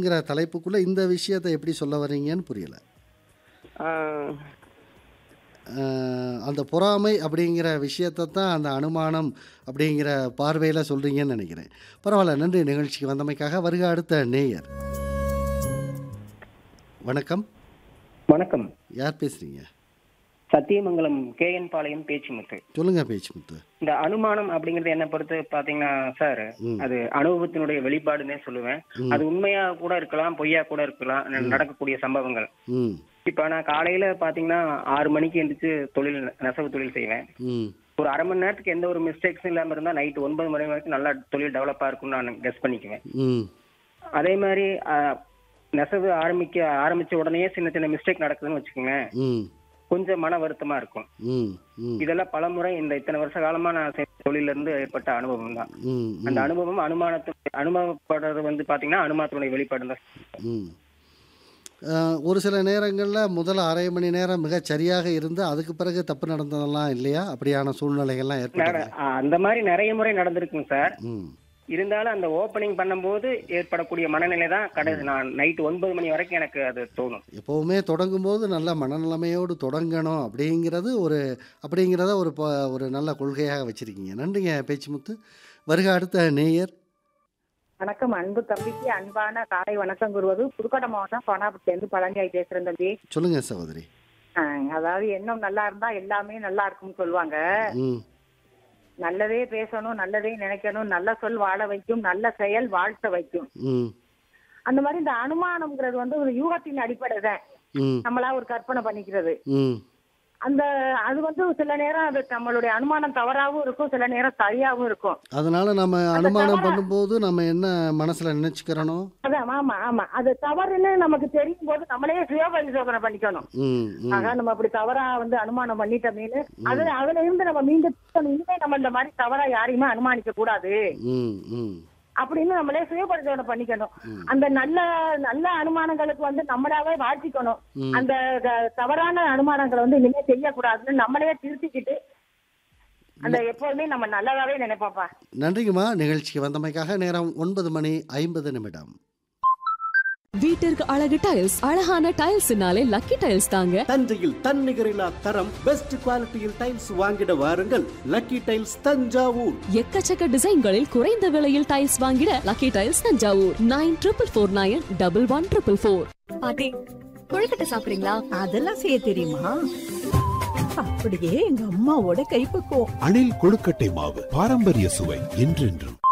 அப்படிங்கிற தலைப்புக்குள்ள இந்த விஷயத்தை எப்படி சொல்ல வர்றீங்கன்னு புரியல ஆஹ், அஹ், அந்த பொறாமை அப்படிங்கிற விஷயத்தை தான் அந்த அனுமானம் அப்படிங்கிற பார்வையில் சொல்கிறீங்கன்னு நினைக்கிறேன் பரவாயில்ல நன்றி நிகழ்ச்சிக்கு வந்தமைக்காக வருக அடுத்த நேயர் வணக்கம் வணக்கம் யார் பேசுகிறீங்க சத்தியமங்கலம் கேஎன் பாளையம் பேச்சுமுத்து சொல்லுங்க பேச்சு முத்து இந்த அனுமானம் அப்படிங்கறது என்ன பொறுத்து பாத்தீங்கன்னா சார் ம். அது அனுபவத்தினுடைய வெளிப்பாடுன்னே சொல்லுவேன் ம். அது உண்மையா கூட இருக்கலாம் பொய்யா கூட இருக்கலாம் ந- நடக்கக்கூடிய சம்பவங்கள் ம் இப்ப நான் காலையில பாத்தீங்கன்னா ஆறு மணிக்கு எந்திரிச்சு தொழில் நெசவு தொழில் செய்வேன் ம் ஒரு அரை மணி நேரத்துக்கு எந்த ஒரு மிஸ்டேக்ஸும் இல்லாம இருந்தா நைட் ஒன்பது மணி வரைக்கும் நல்லா தொழில் டெவலப்பா இருக்கும்னு நான் கெஸ் பண்ணிக்குவேன் ம் அதே மாதிரி ஆஹ், நெசவு ஆரம்பிக்க ஆரம்பிச்ச உடனே சின்ன சின்ன மிஸ்டேக் நடக்குதுன்னு வச்சுக்கோங்களேன் ம் கொஞ்சம் மன வருத்தமா இருக்கும் ம் ம் இதெல்லாம் பலமுறை இந்த இத்தனை வருஷ காலமா நான் செய்த தொழில இருந்து ஏற்பட்ட அனுபவம் தான் ம் அந்த அனுபவம் அனுமானத்து அனுபவப்படுறது வந்து பாத்தீங்கன்னா அனுமானத்தினுடைய வெளிப்பாடு தான் ம் அஹ், ஒரு சில நேரங்களில் முதல் அரை மணி நேரம் மிகச் சரியாக இருந்து அதுக்கு பிறகு தப்பு நடந்ததெல்லாம் இல்லையா அப்படியான சூழ்நிலைகள்லாம் நட- ஏற்பட்டது ஆ, அந்த மாதிரி நிறைய முறை நடந்திருக்குங்க சார் ம் இருந்தாலும் அந்த ஓப்பனிங் பண்ணும்போது ஏற்படக்கூடிய மனநிலை தான் கடைசி நான் நைட் ஒன்பது மணி வரைக்கும் எனக்கு அது தோணும் எப்போவுமே தொடங்கும்போது நல்ல மனநிலைமையோடு தொடங்கணும் அப்படிங்கிறது ஒரு அப்படிங்கிறத ஒரு ப ஒரு நல்ல கொள்கையாக வச்சுருக்கீங்க நன்றிங்க பேச்சுமுத்து வருக அடுத்த நேயர் வணக்கம் அன்பு தம்பிக்கு அன்பான காலை வணக்கம் கூறுவது புதுக்கோட்டை மாவட்டம் கோனாபுரத்துலேருந்து பழனியாய் பேசுறேன் தம்பி சொல்லுங்க சகோதரி ஆஹ் அதாவது எண்ணம் நல்லா இருந்தா எல்லாமே நல்லா இருக்கும்னு சொல்லுவாங்க ம் நல்லதே பேசணும் நல்லதே நினைக்கணும் நல்ல சொல் வாழ வைக்கும் நல்ல செயல் வாழ்த்த வைக்கும் ம் அந்த மாதிரி இந்த அனுமானம்ங்கிறது வந்து ஒரு யூகத்தின் அடிப்படை தான் ம் நம்மளா ஒரு கற்பனை பண்ணிக்கிறது ம் அந்த அது வந்து சில நேரம் அது நம்மளுடைய அனுமானம் தவறாவும் இருக்கும் சில நேரம் சரியாவும் இருக்கும் அதனால நம்ம அனுமானம் பண்ணும்போது நம்ம என்ன மனசுல நினைச்சுக்கிறனோ அதான் ஆமா ஆமா அது தவறுன்னு நமக்கு தெரியும் போது நம்மளே சுய பரிசோதனை பண்ணிக்கணும் ம் ம் ஆக நம்ம அப்படி தவறா வந்து அனுமானம் பண்ணிட்டோமேனு அது அதுல இருந்து நம்ம மீண்டும் திருத்தணும். இனிமே நம்ம இந்த மாதிரி தவறா யாரையுமே அனுமானிக்க கூடாது ம் ம் அப்படின்னு நம்மளே சுயபரிசோதனை பண்ணிக்கணும் அந்த நல்ல நல்ல அனுமானங்களுக்கு வந்து நம்மளாவே வாழ்த்திக்கணும் ம். அந்த க- தவறான அனுமானங்களை வந்து இனிமே செய்யக்கூடாதுன்னு நம்மளே திருத்திக்கிட்டு அந்த எப்போதுமே நம்ம நல்லதாவே நினைப்போம்ப்பா நன்றிங்கம்மா நிகழ்ச்சிக்கு வந்தமைக்காக நேரம் ஒன்பது மணி ஐம்பது நிமிடம் வீட்டிற்கு அழகு டைல்ஸ் அழகான டைல்ஸ்னாலே லக்கி டைல்ஸ் தாங்க தஞ்சையில் தன்னிகரில்லா தரம் பெஸ்ட் குவாலிட்டியில் டைல்ஸ் வாங்கிட வாருங்கள் லக்கி டைல்ஸ் தஞ்சாவூர் எக்கச்சக்க டிசைன்களில் குறைந்த விலையில் டைல்ஸ் வாங்கிட lucky tiles Thanjavur nine triple four nine double one triple four பாட்டி கொழுக்கட்டை சாப்பிடுறீங்களா அதெல்லாம் செய்ய தெரியுமா அப்படியே எங்க அம்மாவோட கைப்பக்குவம் அணில் கொழுக்கட்டை மாவு பாரம்பரிய சுவை என்றென்றும்